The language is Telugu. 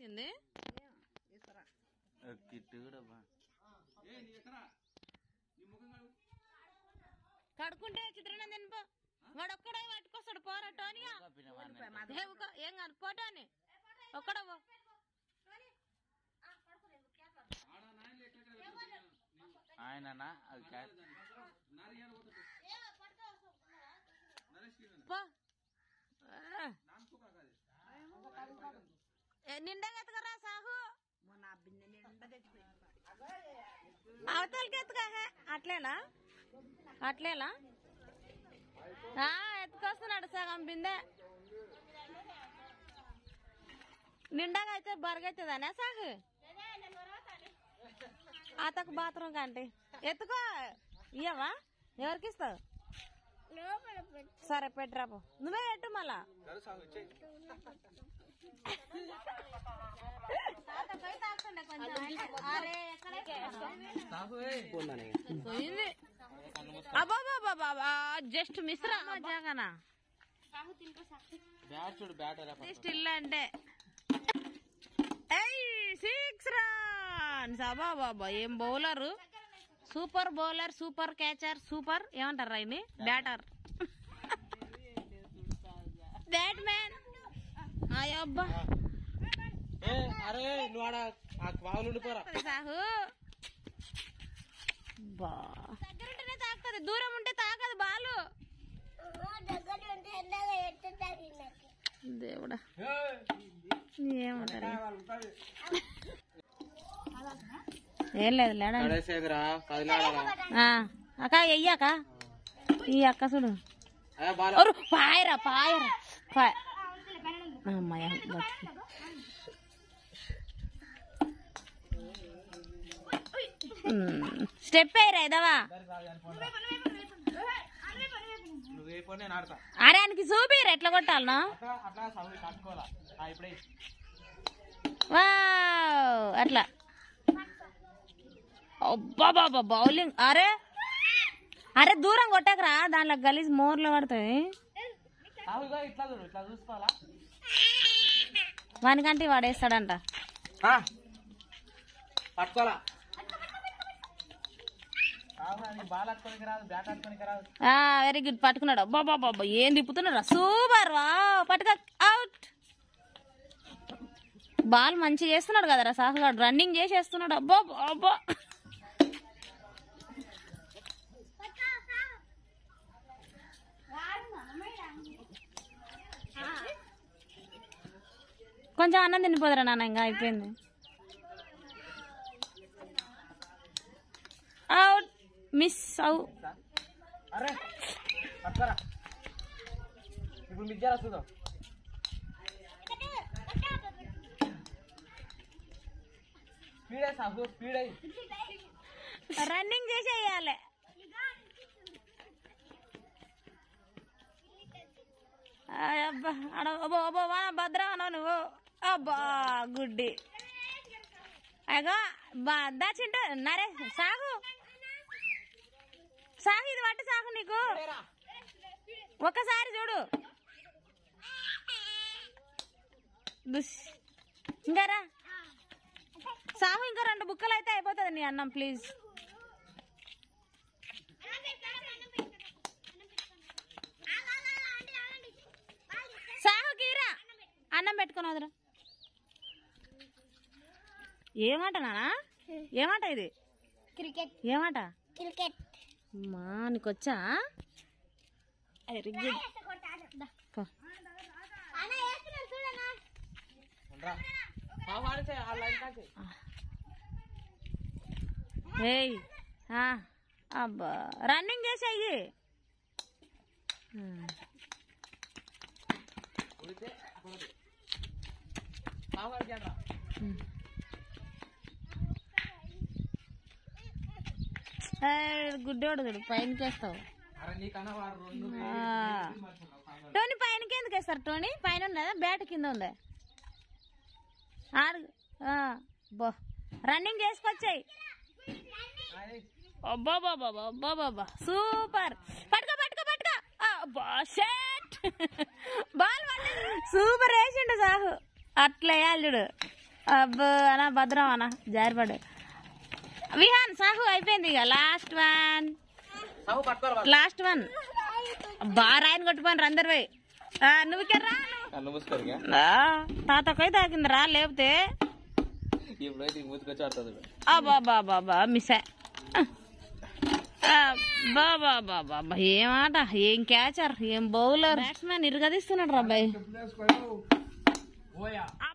వచ్చింది కిట్టు కూడా బా కడుక్కుంటే చిత్రాన్నం తినిపో వాడు ఒక్కడే పట్టుకొస్తాడు పోరా టోనియా ఏ ఊకో, ఏం కాదు పోటాని ఒక్కడే పో ఆయననా అది క్యాట్ పో ఆ. ఏ, నిండగా ఎత్తుకరా సాహు అవతలకి ఎత్తుకా హే. అట్లేనా అట్లేనా ఆ, ఎత్తుకొస్తున్నాడు సగం బిందె నిండగా అయితే బరగైతుందనే సాగు అతకు బాత్రూమ్ కంటే ఎత్తుకో ఇయ్యవా ఎవరికి ఇస్తావు సరే పెట్టరాపో నువ్వే పెట్టు మళ్ళా పోయింది అబ్బాబాబా జస్ట్ మిశ్రా జాగనా బ్యాట్ చూడు బ్యాట్ ఎలా స్టిల్ అంటే సిక్స్ రన్స్ అబ్బా బాబా ఏం bowler super bowler super catcher super ఏమంటారు రాయిని బ్యాటర్ బ్యాట్ మ్యాన్ అయ్యబ్బా అరే నువ్వు ఆడ ఆ బావులు ఉండిపోరా సాహు బా దగ్గరుంటేనే తాకుతుంది దూరం ఉంటే తాకదు బాలు దేవుడా ఏమంటారు ఏం లేదు లేడా కడేసేదిరా కదిలాడాలా ఆ, అక్క ఎయ్యాక ఈ అక్క చూడు అదే బాల ఒరు పాయరా పాయరా పాయ అమ్మాయ బతికి. ఉమ్, స్టెప్ అయ్యరా ఇదవా నువ్వు ఏ ఫోన్ నేను ఆడతా అరే ఆయనకి చూపిరా ఎట్లా కొట్టాలనో అట్లా అట్లా సౌండ్ కట్టుకోవాలా ఆ, ఇప్పుడే వావ్ అట్లా అబ్బా బాబా బౌలింగ్ అరే అరే దూరం కొట్టకరా దాంట్లో గలీజ్ మోర్లు పడతాయి సాగుగా ఇట్లా చూడు ఇట్లా చూసుకోవాలా వానికంటే వాడేస్తాడంట ఆ, పట్టుకోవాలా సాగుగా నీకు బాల్ పట్టుకోనికి రాదు బ్యాట్ పట్టుకోనికి రాదు వెరీ గుడ్ పట్టుకున్నాడు అబ్బా బాబా అబ్బా ఏం తిప్పుతున్నాడు సూపర్ వా పట్టుక అవుట్ బాల్ మంచిగా చేస్తున్నాడు కదరా సాహుగాడు రన్నింగ్ చేసేస్తున్నాడు అబ్బా అబ్బా కొంచెం అన్నం తినిపోదురా నాన్న ఇంకా అయిపోయింది అవుట్ మిస్ అవు అరే పట్టుకోరా ఇప్పుడు మిస్ చేయాలి చూద్దాం స్పీడ్ అయ్యి సాగు స్పీడ్ అయ్యి రన్నింగ్ చేసేయాలి అబ్బా అడ అబ్బో అబ్బో వా భద్ర అన్నావు నువ్వు అబ్బా గుడ్డి అగో బా దాచింట నరే సాగు సాగు ఇది పట్టు సాగు నీకు ఒకసారి చూడు దుస్ ఇంకా రా సాహు ఇంకా రెండు బుక్కలు అయితే అయిపోతుంది నీ అన్నం ప్లీజ్ సాహు కీరా అన్నం పెట్టుకుని వదరా ఏమాట నానా ఏమాట ఇది క్రికెట్ ఏమాట క్రికెట్ మా నీకొచ్చా వెరీ గుడ్ పో. అన్న వేస్తున్నాడు చూడన్నా రా సాగు ఆడితే ఆ లైన్ కాచి ఏయ్ ఆ, అబ్బా రన్నింగ్ చేసేయి ఉడితే పోదు సాగు ఆడికి రా గుడ్డోడు చూడు పైనకి వేస్తావు అరే నీకన్నా వాడు రెండు ఆ. టోనీ పైనకి ఎందుకు వేస్తారు టోనీ పైన ఉన్నదా బ్యాట్ కింద ఉందా ఆడు ఆ, బో రన్నింగ్ చేసుకొచ్చాయి అబ్బా బాబా అబ్బా బాబా సూపర్ పట్టుకో పట్టుకో పట్టుకో అబ్బా షట్ బాల్ సూపర్ వేసిండు సాహు అట్లా వేయాలి చూడు అబ్బో అనా భద్రం అన్న జారిపడు విహాన్ సాహు అయిపోయింది ఇక లాస్ట్ వన్ సాగు పట్టుకోరు లాస్ట్ వన్ బాగా రాయని కొట్టుపోయిన అందరు పోయి ఆ, నువ్వు ఇక్కడ రా కన్ను మూసుకోరు ఇక. ఆ, తాతకై తాకింది రా లేకపోతే ఇప్పుడైతే ఇంక మూసుకొచ్చి ఆడుతుంది అబ్బా బాబా బా మిస్ బాబా బాబా ఏం ఆట ఏం క్యాచర్ ఏం బౌలర్ బ్యాట్స్మెన్ ఇరగదీస్తున్నాడు రా అబ్బాయి